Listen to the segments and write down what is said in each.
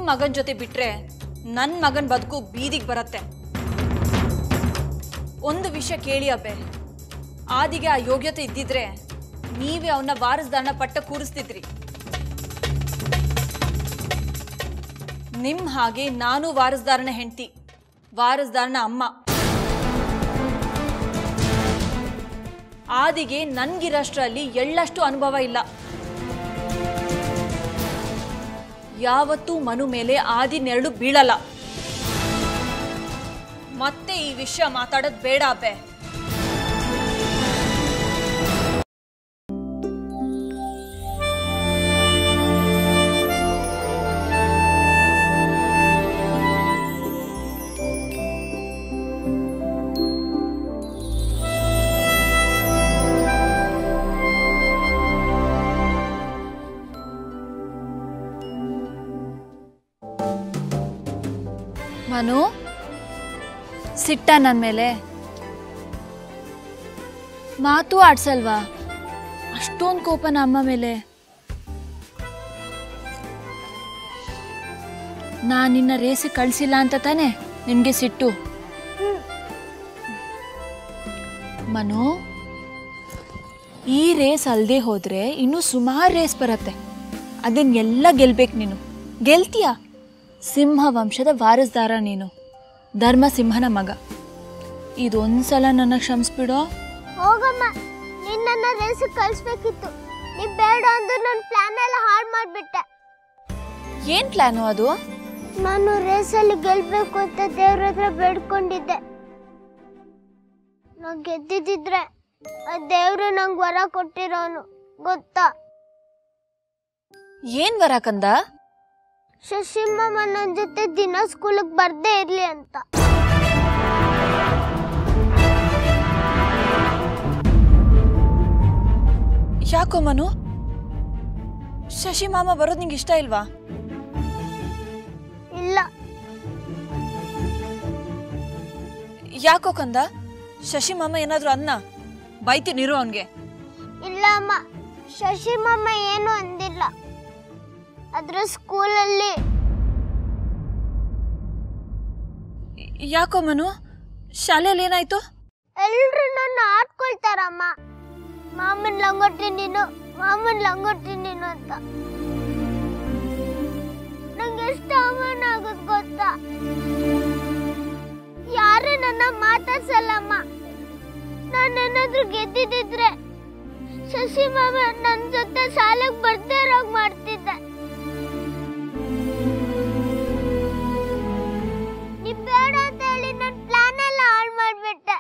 ಮಗನ್ ಜೊತೆ ಬಿಟ್ರೆ ನನ್ನ ಮಗನ್ ಬದುಕು ಬೀದಿಗೆ ಬರತ್ತೆ ಒಂದು ವಿಷಯ ಕೇಳಿ ಅಬ್ಬೆ ಆದಿಗೆ ಆ ಯೋಗ್ಯತೆ ಇದ್ದಿದ್ರೆ ನೀವೇ ಅವನ್ನ ವಾರಸ್ದಾರನ ಪಟ್ಟ ಕೂರಿಸ್ತಿದ್ರಿ ನಿಮ್ ಹಾಗೆ ನಾನು ವಾರಸ್ದಾರನ ಹೆಂಡತಿ ವಾರಸ್ದಾರನ ಅಮ್ಮ ಆದಿಗೆ ನನ್ಗಿರಷ್ಟರಲ್ಲಿ ಎಳ್ಳಷ್ಟು ಅನುಭವ ಇಲ್ಲ ಯಾವತ್ತೂ ಮನು ಮೇಲೆ ಆದಿ ನೆರಳು ಬೀಳಲ್ಲ ಮತ್ತೆ ಈ ವಿಷಯ ಮಾತಾಡೋದು ಬೇಡ ಅಬ್ಬೆ ಮನು ಸಿಟ್ಟ ನನ್ನ ಮೇಲೆ ಮಾತು ಆಡ್ಸಲ್ವಾ ಅಷ್ಟೊಂದು ಕೋಪನ ಅಮ್ಮ ಮೇಲೆ ನಾನು ನಿನ್ನ ರೇಸಿ ಕಳಿಸಿಲ್ಲ ಅಂತ ತಾನೆ ನಿನಗೆ ಸಿಟ್ಟು ಮನು ಈ ರೇಸ್ ಅಲ್ಲದೆ ಹೋದ್ರೆ ಇನ್ನೂ ಸುಮಾರು ರೇಸ್ ಬರತ್ತೆ ಅದನ್ನೆಲ್ಲ ಗೆಲ್ಬೇಕು ನೀನು ಗೆಲ್ತೀಯಾ ಸಿಂಹ ವಂಶದ ವಾರಸ್ದಾರ ನೀನು ಧರ್ಮ ಸಿಂಹನ ಮಗ ಇದೊಂದ್ಸಲ ನನ್ನ ಕ್ಷಮಿಸ್ಬಿಡೋ ಹೋಗಮ್ಮ ನಿನ್ನನ್ನ ರೇಸಿಗೆ ಕಳಿಸ್ಬೇಕಿತ್ತು ನೀ ಬೇಡ ಅಂದ್ರು ನನ್ನ ಪ್ಲಾನ್ ಎಲ್ಲ ಹಾಳು ಮಾಡಿಬಿಟ್ಟೆ ಏನ್ ಪ್ಲಾನು ಅದು ನಾನು ರೇಸಲ್ಲಿ ಗೆಲ್ಬೇಕು ಅಂತ ದೇವ್ರ ಹತ್ರ ಬೇಡ್ಕೊಂಡಿದ್ದೆ ನಾ ಗೆದ್ದಿದ್ದಿದ್ರೆ ಆ ದೇವ್ರು ನಂಗೆ ವರ ಕೊಟ್ಟಿರೋನು ಗೊತ್ತಾ ಏನ್ ವರ ಕಂದ ಶಶಿಮಮ್ಮ ನನ್ನ ಜೊತೆ ದಿನ ಸ್ಕೂಲಿಗೆ ಬರ್ದೇ ಇರ್ಲಿ ಅಂತ ಯಾಕೋ ಮನು ಶಶಿ ಮಾಮ ಬರೋದು ನಿಂಗೆ ಇಷ್ಟ ಇಲ್ವಾ ಇಲ್ಲ ಯಾಕೋ ಕಂದ ಶಶಿ ಮಾಮ ಏನಾದ್ರೂ ಅನ್ನ ಬೈತೀನಿರು ಅವನ್ಗೆ ಇಲ್ಲ ಅಮ್ಮ ಶಶಿಮಮ್ಮ ಏನು ಅಂದಿಲ್ಲ ಅದ್ರ ಸ್ಕೂಲಲ್ಲಿ ಯಾಕೋ ಮನು ಶಾಲೆಯಲ್ಲಿ ಏನಾಯ್ತು ಎಲ್ರು ನನ್ನ ಆಡ್ಕೊಳ್ತಾರಮ್ಮ ಮಾಮನ್ ಲಂಗೋಟಿ ನೀನು ಮಾಮನ್ ಲಂಗೋಟಿ ನೀನು ಅಂತ ನಂಗೆ ಎಷ್ಟು ಅವಮಾನ ಆಗೋದ್ ಗೊತ್ತಾ ಯಾರು ನನ್ನ ಮಾತಾಡ್ಸಲ್ಲಮ್ಮ ನಾನೇನಾದ್ರೂ ಗೆದ್ದಿದ್ದಿದ್ರೆ ಶಶಿ ಮಾಮ ನನ್ನ ಜೊತೆ ಶಾಲೆಗೆ ಬರ್ದೇ ಇರೋಗ್ ಮಾಡ್ತಿದ್ದೆ ನೀ ಬೇಡ ಅಂತ ಹೇಳಿ ನನ್ನ ಪ್ಲಾನ್ ಎಲ್ಲ ಹಾಳು ಮಾಡ್ಬಿಟ್ಟೆ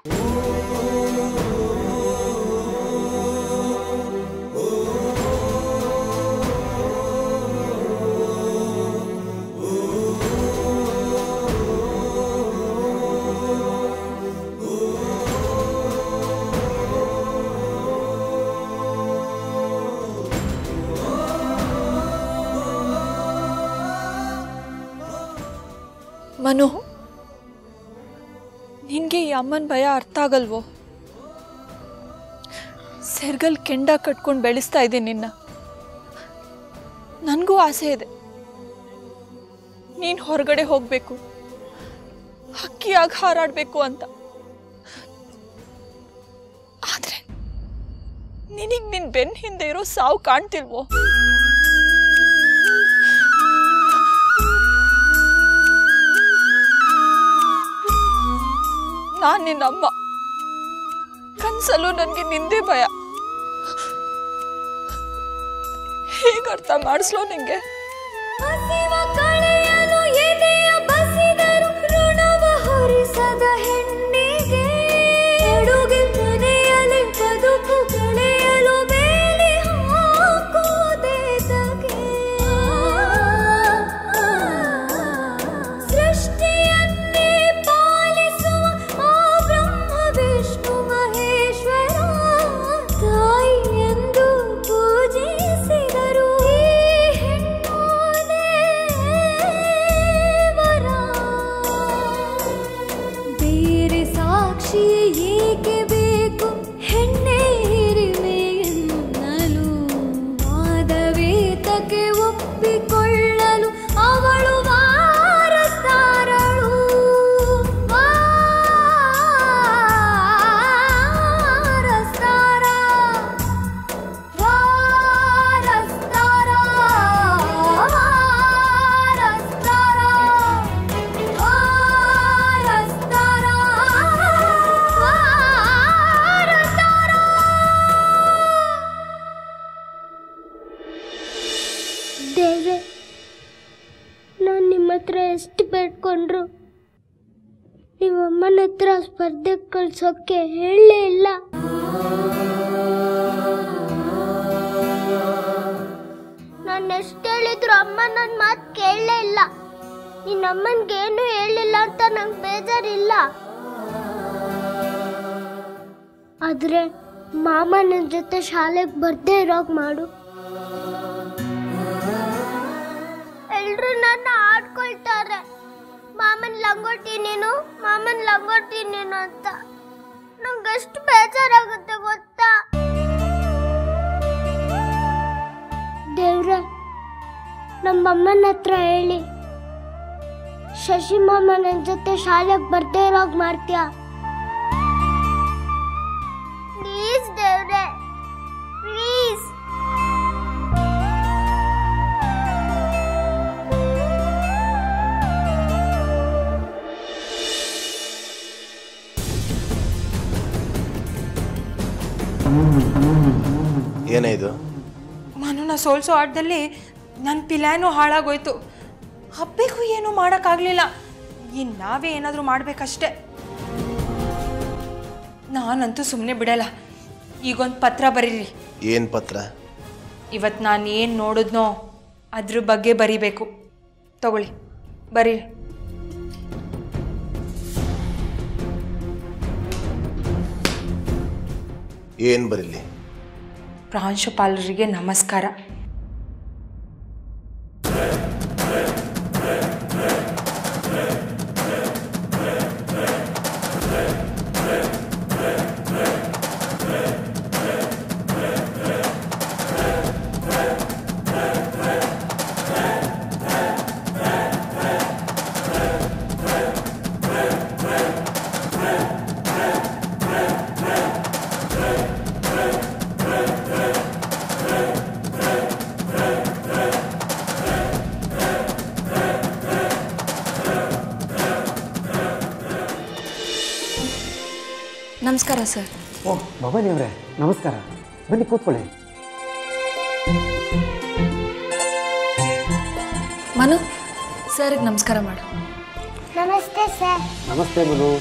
ಮನು ನಿನ್ಗೆ ಈ ಅಮ್ಮನ ಭಯ ಅರ್ಥ ಆಗಲ್ವೋ ಸೆರ್ಗಲ್ ಕೆಂಡ ಕಟ್ಕೊಂಡು ಬೆಳೆಸ್ತಾ ಇದ್ದೀನಿ ನಿನ್ನ ನನಗೂ ಆಸೆ ಇದೆ ನೀನು ಹೊರಗಡೆ ಹೋಗಬೇಕು ಹಕ್ಕಿಯಾಗಿ ಹಾರಾಡಬೇಕು ಅಂತ ಆದ್ರೆ ನಿನಗೆ ನಿನ್ನ ಬೆನ್ನ ಹಿಂದೆ ಇರೋ ಸಾವು ಕಾಣ್ತಿಲ್ವೋ ನಾನು ನಿನ್ನ ಅಮ್ಮ ಕನ್ಸಲ್ಲೂ ನನಗೆ ನಿಂದೇ ಭಯ ಹೇಗೆ ಅರ್ಥ ಮಾಡಿಸ್ಲೋ ನಿಂಗೆ ಹಸಿವ ಕಳೆಯಲು ಎದೆಯ ಬಸಿದರು ಋಣವ ಹೊರಿಸದ ಹೆಣ್ಣಿಗೆ ಅಡುಗೆ ಮನೆಯಲ್ಲಿ ಬದುಕು ಕಳೆಯಲು ಬೇಲಿ ಹಾಕುವುದೇ ತಗೆ ಸೃಷ್ಟಿಯನ್ನೇ ಪಾಲಿಸುವ ಆ ಬ್ರಹ್ಮ ವಿಷ್ಣು ಮಹೇಶ್ವರ ತಾಯಿ ಎಂದು ಪೂಜಿಸಿದರು ಈ ಹೆಣ್ಣೋದೆ ಬೇಡ್ಕೊಂಡ್ರು ನೀವಮ್ಮನ ಹತ್ರ ಸ್ಪರ್ಧೆಗೆ ಕಳ್ಸೋಕ್ಕೆ ಹೇಳಲೇ ಇಲ್ಲ ನಾನು ಎಷ್ಟು ಹೇಳಿದ್ರು ಅಮ್ಮ ನನ್ನ ಮಾತು ಕೇಳಲೇ ಇಲ್ಲ ನಿನ್ನ ಅಮ್ಮನಿಗೆ ಏನು ಹೇಳಿಲ್ಲ ಅಂತ ನಂಗೆ ಬೇಜಾರಿಲ್ಲ ಆದ್ರೆ ಮಾಮ ನನ್ನ ಜೊತೆ ಶಾಲೆಗೆ ಬರ್ದೇ ಇರೋಗ್ ಮಾಡು ಎಲ್ರು ನನ್ನ ಆಡ್ಕೊಳ್ತಾರೆ ಮಾಮನ್ ಲಂಗೋಟಿ ನೀನು ಮಾಮನ್ ಲಂಗೋಟಿ ನೀನು ಅಂತ ನಂಗೆ ಎಷ್ಟು ಬೇಜಾರಾಗುತ್ತೆ ಗೊತ್ತಾ ದೇವ್ರೆ ನಮ್ಮಮ್ಮನ ಹತ್ರ ಹೇಳಿ ಶಶಿ ಮಾಮ ನನ್ನ ಜೊತೆ ಶಾಲೆಗೆ ಬರ್ದೇ ಇರೋಗ್ ಮಾಡ್ತೀಯಾ ಪ್ಲೀಸ್ ದೇವ್ರೆ ಪ್ಲೀಸ್ ಏನೇ ಇದು ಮನುನ ಸೋಲ್ಸೋ ಆಟದಲ್ಲಿ ನನ್ನ ಪಿಲ್ಯಾನು ಹಾಳಾಗೋಯ್ತು ಹಬ್ಬಿಗೂ ಏನೂ ಮಾಡೋಕ್ಕಾಗಲಿಲ್ಲ ಇನ್ನು ನಾವೇ ಏನಾದರೂ ಮಾಡಬೇಕಷ್ಟೆ ನಾನಂತೂ ಸುಮ್ಮನೆ ಬಿಡಲ್ಲ ಈಗೊಂದು ಪತ್ರ ಬರೀರಿ ಏನು ಪತ್ರ ಇವತ್ತು ನಾನು ಏನು ನೋಡಿದ್ನೋ ಅದ್ರ ಬಗ್ಗೆ ಬರಿಬೇಕು ತಗೊಳ್ಳಿ ಬರೀರಿ ಏನು ಬರೀಲಿ ಪ್ರಾಂಶುಪಾಲರಿಗೆ ನಮಸ್ಕಾರ ನಮಸ್ಕಾರ ಸರ್ ಓ ಭವಾನಿ ಅವರೇ ನಮಸ್ಕಾರ ಬನ್ನಿ ಕೂತ್ಕೊಳ್ಳಿ ಮನು ಸರ್ಗೆ ನಮಸ್ಕಾರ ಮಾಡು ನಮಸ್ತೆ ಸರ್ ನಮಸ್ತೆ ಮನು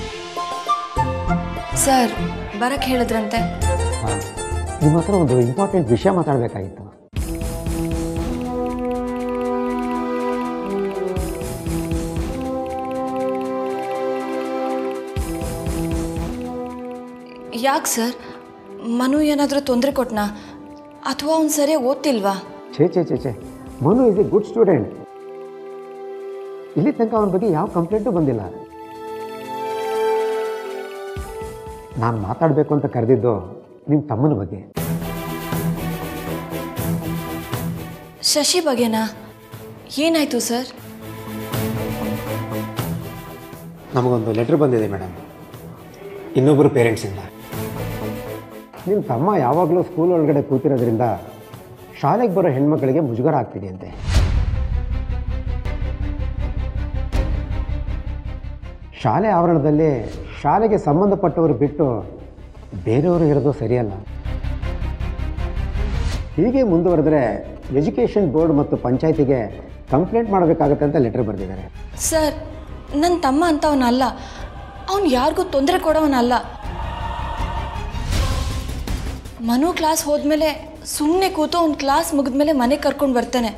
ಸರ್ ಬರಕ್ಕೆ ಹೇಳಿದ್ರಂತೆ ಹಾಂ ನಿಮ್ಮ ಹತ್ರ ಒಂದು ಇಂಪಾರ್ಟೆಂಟ್ ವಿಷಯ ಮಾತಾಡಬೇಕಾಗಿತ್ತು ಯಾಕೆ ಸರ್ ಮನು ಏನಾದರೂ ತೊಂದರೆ ಕೊಟ್ನಾ ಅಥವಾ ಅವ್ನು ಸರಿಯಾಗಿ ಓದ್ತಿಲ್ವಾ ಛೇ ಛೇ ಛೇ ಛೇ Manu is a good student ಇಲ್ಲಿ ತನಕ ಅವನ ಬಗ್ಗೆ ಯಾವ ಕಂಪ್ಲೇಂಟು ಬಂದಿಲ್ಲ ನಾನು ಮಾತಾಡಬೇಕು ಅಂತ ಕರೆದಿದ್ದು ನಿಮ್ಮ ತಮ್ಮನ ಬಗ್ಗೆ ಶಶಿ ಬಗ್ಗೆನಾ ಏನಾಯಿತು ಸರ್ ನಮಗೊಂದು ಲೆಟ್ರ್ ಬಂದಿದೆ ಮೇಡಮ್ ಇನ್ನೊಬ್ಬರು ಪೇರೆಂಟ್ಸಿಂದ ನಿಮ್ಮ ತಮ್ಮ ಯಾವಾಗಲೂ ಸ್ಕೂಲ್ ಒಳಗಡೆ ಕೂತಿರೋದ್ರಿಂದ ಶಾಲೆಗೆ ಬರೋ ಹೆಣ್ಮಕ್ಳಿಗೆ ಮುಜುಗರ ಆಗ್ತಿದೆಯಂತೆ ಶಾಲೆ ಆವರಣದಲ್ಲಿ ಶಾಲೆಗೆ ಸಂಬಂಧಪಟ್ಟವರು ಬಿಟ್ಟು ಬೇರೆಯವರು ಇರೋದು ಸರಿಯಲ್ಲ ಹೀಗೆ ಮುಂದುವರೆದ್ರೆ ಎಜುಕೇಷನ್ ಬೋರ್ಡ್ ಮತ್ತು ಪಂಚಾಯತಿಗೆ ಕಂಪ್ಲೇಂಟ್ ಮಾಡಬೇಕಾಗತ್ತೆ ಅಂತ ಲೆಟರ್ ಬರೆದಿದ್ದಾರೆ ಸರ್ ನನ್ನ ತಮ್ಮ ಅಂತವನಲ್ಲ ಅವನು ಯಾರಿಗೂ ತೊಂದರೆ ಕೊಡೋವನಲ್ಲ ಮನು ಕ್ಲಾಸ್ ಹೋದ್ಮೇಲೆ ಸುಮ್ಮನೆ ಕೂತು ಅವ್ನ ಕ್ಲಾಸ್ ಮುಗಿದ್ಮೇಲೆ ಮನೆಗೆ ಕರ್ಕೊಂಡು ಬರ್ತಾನೆ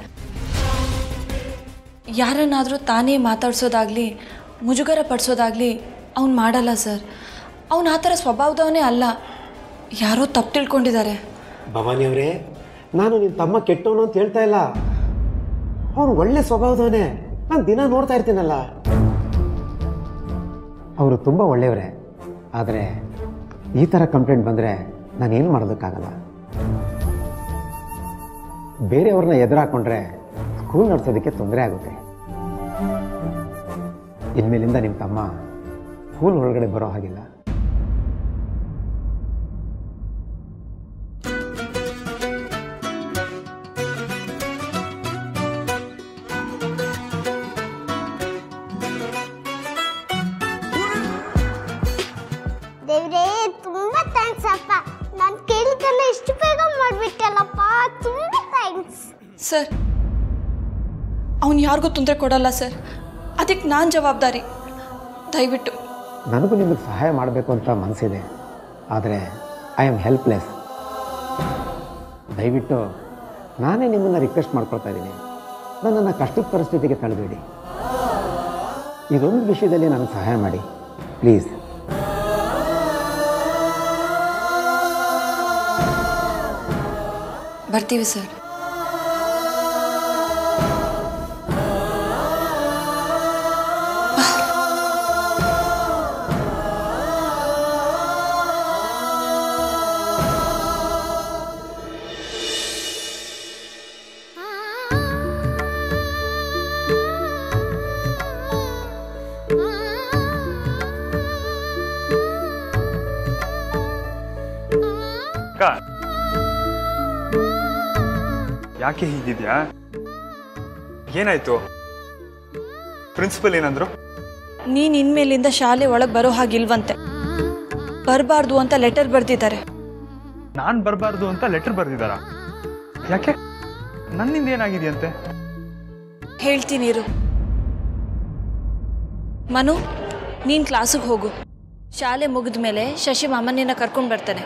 ಯಾರನ್ನಾದರೂ ತಾನೇ ಮಾತಾಡ್ಸೋದಾಗಲಿ ಮುಜುಗರ ಪಡಿಸೋದಾಗಲಿ ಅವ್ನು ಮಾಡಲ್ಲ ಸರ್ ಅವನು ಆ ಥರ ಸ್ವಭಾವದವನೇ ಅಲ್ಲ ಯಾರೋ ತಪ್ಪು ತಿಳ್ಕೊಂಡಿದ್ದಾರೆ ಭವಾನಿ ಅವರೇ ನಾನು ನಿಮ್ಮ ತಮ್ಮ ಕೆಟ್ಟವನು ಅಂತ ಹೇಳ್ತಾ ಇಲ್ಲ ಅವನು ಒಳ್ಳೆ ಸ್ವಭಾವದವನೇ ನಾನು ದಿನ ನೋಡ್ತಾ ಇರ್ತೀನಲ್ಲ ಅವರು ತುಂಬ ಒಳ್ಳೆಯವರೇ ಆದರೆ ಈ ಥರ ಕಂಪ್ಲೇಂಟ್ ಬಂದರೆ ನಾನೇನು ಮಾಡೋದಕ್ಕಾಗಲ್ಲ ಬೇರೆಯವ್ರನ್ನ ಎದುರಾಕೊಂಡ್ರೆ ಸ್ಕೂಲ್ ನಡೆಸೋದಕ್ಕೆ ತೊಂದರೆ ಆಗುತ್ತೆ ಇನ್ಮೇಲಿಂದ ನಿಮ್ಮ ತಮ್ಮ ಸ್ಕೂಲ್ ಒಳಗಡೆ ಬರೋ ಹಾಗಿಲ್ಲ ದೇವ್ರೇ ತುಂಬಾ ಥ್ಯಾಂಕ್ಸ್ ಅಪ್ಪ ನಾನು ಕೇಳಿದ್ದನ್ನ ಇಷ್ಟು ಬೇಗ ಮಾಡ್ಬಿಟ್ಟಲ್ಲಪ್ಪ ತುಂಬಾ ಥ್ಯಾಂಕ್ಸ್ ಸರ್ ಅವನು ಯಾರಿಗೂ ತೊಂದರೆ ಕೊಡಲ್ಲ ಸರ್ ಅದಕ್ಕೆ ನಾನು ಜವಾಬ್ದಾರಿ ದಯವಿಟ್ಟು ನನಗೂ ನಿಮಗೆ ಸಹಾಯ ಮಾಡಬೇಕು ಅಂತ ಮನಸ್ಸಿದೆ ಆದರೆ ಐ ಆಮ್ ಹೆಲ್ಪ್ಲೆಸ್ ದಯವಿಟ್ಟು ನಾನೇ ನಿಮ್ಮನ್ನು ರಿಕ್ವೆಸ್ಟ್ ಮಾಡ್ಕೊಳ್ತಾ ಇದ್ದೀನಿ ನನ್ನನ್ನು ಕಷ್ಟದ ಪರಿಸ್ಥಿತಿಗೆ ತಳ್ಳಬೇಡಿ ಇದೊಂದು ವಿಷಯದಲ್ಲಿ ನನಗೆ ಸಹಾಯ ಮಾಡಿ ಪ್ಲೀಸ್ ಬರ್ತೀವಿ ಸರ್ ಅಕ್ಕ ಯಾಕೆ ಹೀಗಿದ್ಯಾ ಏನಾಯ್ತು ಪ್ರಿನ್ಸಿಪಲ್ ಏನಂದ್ರು ನೀನು ಇನ್ಮೇಲಿಂದ ಶಾಲೆ ಒಳಗೆ ಬರೋ ಹಾಗಿಲ್ವಂತೆ ಬರಬಾರ್ದು ಅಂತ ಲೆಟರ್ ಬರೆದಿದ್ದಾರೆ ನಾನ್ ಬರಬಾರ್ದು ಅಂತ ಲೆಟರ್ ಬರ್ದಿದಾರ ಯಾಕೆ ನನ್ನಿಂದ ಏನಾಗಿದೆಯಂತೆ ಹೇಳ್ತೀನಿ ಇರು ಮನು ನೀನು ಕ್ಲಾಸಿಗೆ ಹೋಗು ಶಾಲೆ ಮುಗಿದ ಮೇಲೆ ಶಶಿ ಮಾಮನಿನ ಕರ್ಕೊಂಡು ಬರ್ತಾನೆ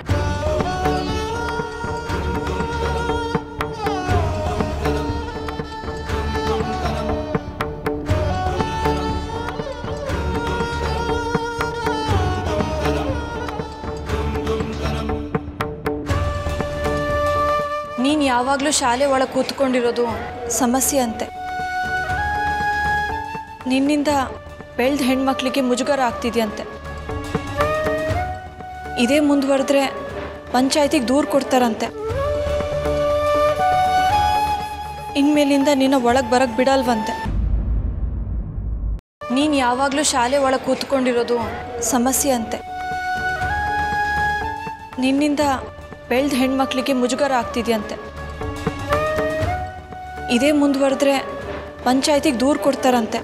ನೀನು ಯಾವಾಗಲೂ ಶಾಲೆ ಒಳಗೆ ಕೂತ್ಕೊಂಡಿರೋದು ಸಮಸ್ಯೆ ಅಂತೆ ನಿನ್ನಿಂದ ಬೆಳೆದ ಹೆಣ್ಮಕ್ಳಿಗೆ ಮುಜುಗರ ಆಗ್ತಿದೆಯಂತೆ ಇದೇ ಮುಂದುವರೆದ್ರೆ ಪಂಚಾಯತಿಗೆ ದೂರು ಕೊಡ್ತಾರಂತೆ ಇನ್ಮೇಲಿಂದ ನಿನ್ನ ಒಳಗೆ ಬರಕ್ಕೆ ಬಿಡಲ್ವಂತೆ ನೀನು ಯಾವಾಗಲೂ ಶಾಲೆ ಒಳಗೆ ಕೂತ್ಕೊಂಡಿರೋದು ಸಮಸ್ಯೆ ಅಂತೆ ನಿನ್ನಿಂದ ಬೆಳೆದ ಹೆಣ್ಮಕ್ಳಿಗೆ ಮುಜುಗರ ಆಗ್ತಿದೆಯಂತೆ ಇದೇ ಮುಂದುವರೆದ್ರೆ ಪಂಚಾಯತಿಗೆ ದೂರು ಕೊಡ್ತಾರಂತೆ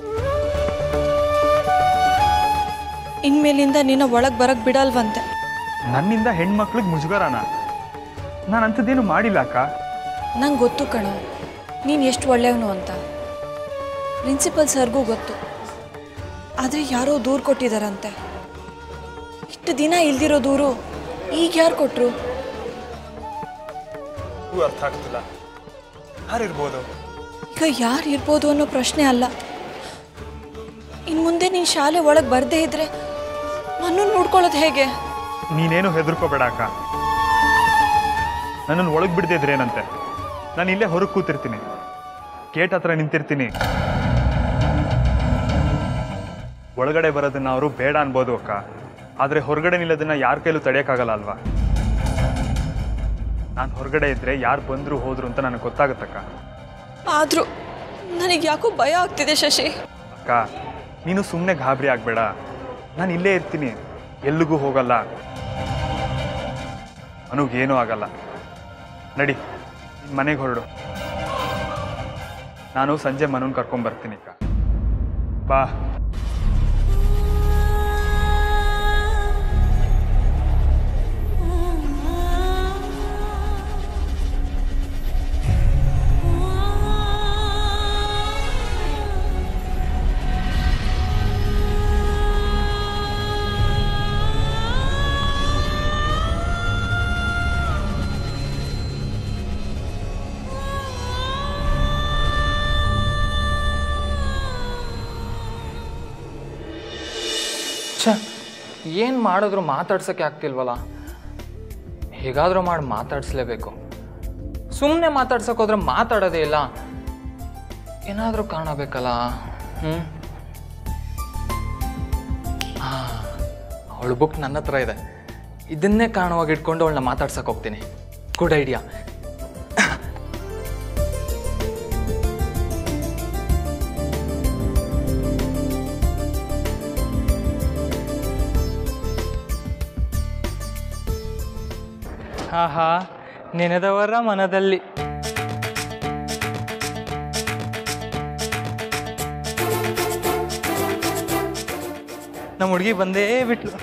ಇನ್ಮೇಲಿಂದ ನಿನ್ನ ಒಳಗೆ ಬರಕ್ಕೆ ಬಿಡಲ್ವಂತೆ ನನ್ನಿಂದ ಹೆಣ್ಮಕ್ಳಿಗೆ ಮುಜುಗರನ ನಾನು ಅಂಥದ್ದೇನು ಮಾಡಿಲ್ಲ ಅಕ್ಕ ನಂಗೆ ಗೊತ್ತು ಕಣ ನೀನು ಎಷ್ಟು ಒಳ್ಳೆಯವನು ಅಂತ ಪ್ರಿನ್ಸಿಪಲ್ ಸರ್ಗೂ ಗೊತ್ತು ಆದರೆ ಯಾರೋ ದೂರು ಕೊಟ್ಟಿದ್ದಾರಂತೆ ಇಷ್ಟು ದಿನ ಇಲ್ದಿರೋ ದೂರು ಈಗ ಯಾರು ಕೊಟ್ಟರು ನನಗೂ ಅರ್ಥ ಆಗ್ತಿಲ್ಲ ಯಾರಿರ್ಬೋದು ಈಗ ಯಾರು ಇರ್ಬೋದು ಅನ್ನೋ ಪ್ರಶ್ನೆ ಅಲ್ಲ ಇನ್ನು ಮುಂದೆ ನೀನು ಶಾಲೆ ಒಳಗೆ ಬರದೇ ಇದ್ರೆ ನನ್ನನ್ನು ನೋಡ್ಕೊಳ್ಳೋದು ಹೇಗೆ ನೀನೇನು ಹೆದರ್ಕೋಬೇಡ ಅಕ್ಕ ನನ್ನನ್ನು ಒಳಗೆ ಬಿಡದೇ ಇದ್ರೇನಂತೆ ನಾನು ಇಲ್ಲೇ ಹೊರಗೆ ಕೂತಿರ್ತೀನಿ ಗೇಟ್ ಹತ್ರ ನಿಂತಿರ್ತೀನಿ ಒಳಗಡೆ ಬರೋದನ್ನ ಅವರು ಬೇಡ ಅನ್ಬೋದು ಅಕ್ಕ ಆದರೆ ಹೊರಗಡೆ ನಿಲ್ಲೋದನ್ನ ಯಾರ ಕೈಲೂ ತಡೆಯೋಕ್ಕಾಗಲ್ಲ ಅಲ್ವಾ ನಾನು ಹೊರಗಡೆ ಇದ್ರೆ ಯಾರು ಬಂದ್ರು ಹೋದ್ರು ಅಂತ ನನಗೆ ಗೊತ್ತಾಗುತ್ತಕ್ಕ ಆದರೂ ನನಗೆ ಯಾಕೋ ಭಯ ಆಗ್ತಿದೆ ಶಶಿ ಅಕ್ಕ ನೀನು ಸುಮ್ಮನೆ ಗಾಬರಿ ಆಗಬೇಡ ನಾನು ಇಲ್ಲೇ ಇರ್ತೀನಿ ಎಲ್ಲಿಗೂ ಹೋಗಲ್ಲ ನನಗೇನೂ ಆಗಲ್ಲ ನಡಿ ಮನೆಗೆ ಹೊರಡು ನಾನು ಸಂಜೆ ಮನನ್ ಕರ್ಕೊಂಡ್ ಬರ್ತೀನಿ ಅಕ್ಕ ಬಾ ಛ ಏನು ಮಾಡಿದ್ರು ಮಾತಾಡ್ಸೋಕ್ಕೆ ಆಗ್ತಿಲ್ವಲ್ಲ ಹೇಗಾದರೂ ಮಾಡಿ ಮಾತಾಡಿಸ್ಲೇಬೇಕು ಸುಮ್ಮನೆ ಮಾತಾಡ್ಸೋಕೆ ಹೋದ್ರೆ ಮಾತಾಡೋದೇ ಇಲ್ಲ ಏನಾದರೂ ಕಾರಣ ಬೇಕಲ್ಲ ಹ್ಞೂ ಹಾಂ ಅವಳು ಬುಕ್ ನನ್ನ ಹತ್ರ ಇದೆ ಇದನ್ನೇ ಕಾರಣವಾಗಿ ಇಟ್ಕೊಂಡು ಅವಳನ್ನ ಮಾತಾಡ್ಸಕ್ಕೆ ಹೋಗ್ತೀನಿ ಗುಡ್ ಐಡಿಯಾ ಆಹಾ ನೆನೆದವರ ಮನದಲ್ಲಿ ನಮ್ಮ ಹುಡುಗಿ ಬಂದೇ ಬಿಟ್ಲು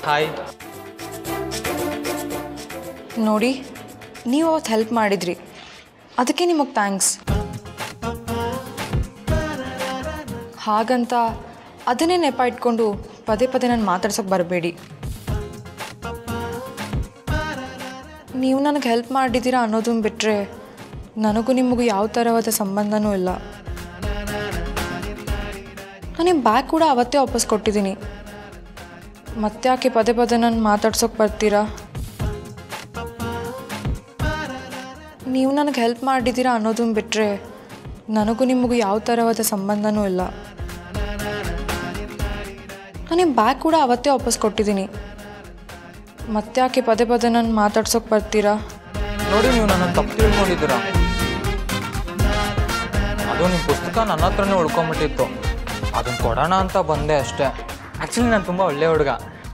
ಹಾಯ್ ನೋಡಿ ನೀವು ಅವತ್ತು ಹೆಲ್ಪ್ ಮಾಡಿದ್ರಿ ಅದಕ್ಕೆ ನಿಮಗೆ ಥ್ಯಾಂಕ್ಸ್ ಹಾಗಂತ ಅದನ್ನೇ ನೆಪ ಇಟ್ಕೊಂಡು ಪದೇ ಪದೇ ನಾನು ಮಾತಾಡ್ಸೋಕೆ ಬರಬೇಡಿ ನೀವು ನನಗೆ ಹೆಲ್ಪ್ ಮಾಡಿದ್ದೀರಾ ಅನ್ನೋದನ್ನ ಬಿಟ್ಟರೆ ನನಗೂ ನಿಮಗೂ ಯಾವ ಥರವಾದ ಸಂಬಂಧನೂ ಇಲ್ಲ ನನಗೆ ಬ್ಯಾಗ್ ಕೂಡ ಅವತ್ತೇ ವಾಪಸ್ ಕೊಟ್ಟಿದ್ದೀನಿ ಮತ್ತೆ ಯಾಕೆ ಪದೇ ಪದೇ ನಾನು ಮಾತಾಡ್ಸೋಕೆ ಬರ್ತೀರಾ ನೀವು ನನಗೆ ಹೆಲ್ಪ್ ಮಾಡಿದ್ದೀರಾ ಅನ್ನೋದನ್ನ ಬಿಟ್ಟರೆ ನನಗೂ ನಿಮಗೂ ಯಾವ ಥರವಾದ ಸಂಬಂಧನೂ ಇಲ್ಲ ನನಗೆ ಬ್ಯಾಗ್ ಕೂಡ ಅವತ್ತೇ ವಾಪಸ್ ಕೊಟ್ಟಿದ್ದೀನಿ ಮತ್ತೆ ಯಾಕೆ ಪದೇ ಪದೇ ನಾನು ಮಾತಾಡ್ಸೋಕೆ ಬರ್ತೀರಾ ನೋಡಿ ನೀವು ನನ್ನ ತಪ್ಪು ತಿಳ್ಕೊಂಡಿದ್ದೀರಾ ಅದು ನಿಮ್ಮ ಪುಸ್ತಕ ನನ್ನ ಹತ್ರನೇ ಉಳ್ಕೊಂಬಿಟ್ಟಿತ್ತು ಅದನ್ನು ಕೊಡೋಣ ಅಂತ ಬಂದೆ ಅಷ್ಟೇ ಆ್ಯಕ್ಚುಲಿ ನಾನು ತುಂಬ ಒಳ್ಳೆ ಹುಡುಗ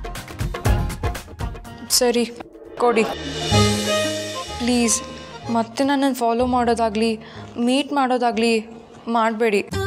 ಸರಿ ಕೊಡಿ ಪ್ಲೀಸ್ ಮತ್ತೆ ನನ್ನನ್ನು ಫಾಲೋ ಮಾಡೋದಾಗಲಿ ಮೀಟ್ ಮಾಡೋದಾಗಲಿ ಮಾಡಬೇಡಿ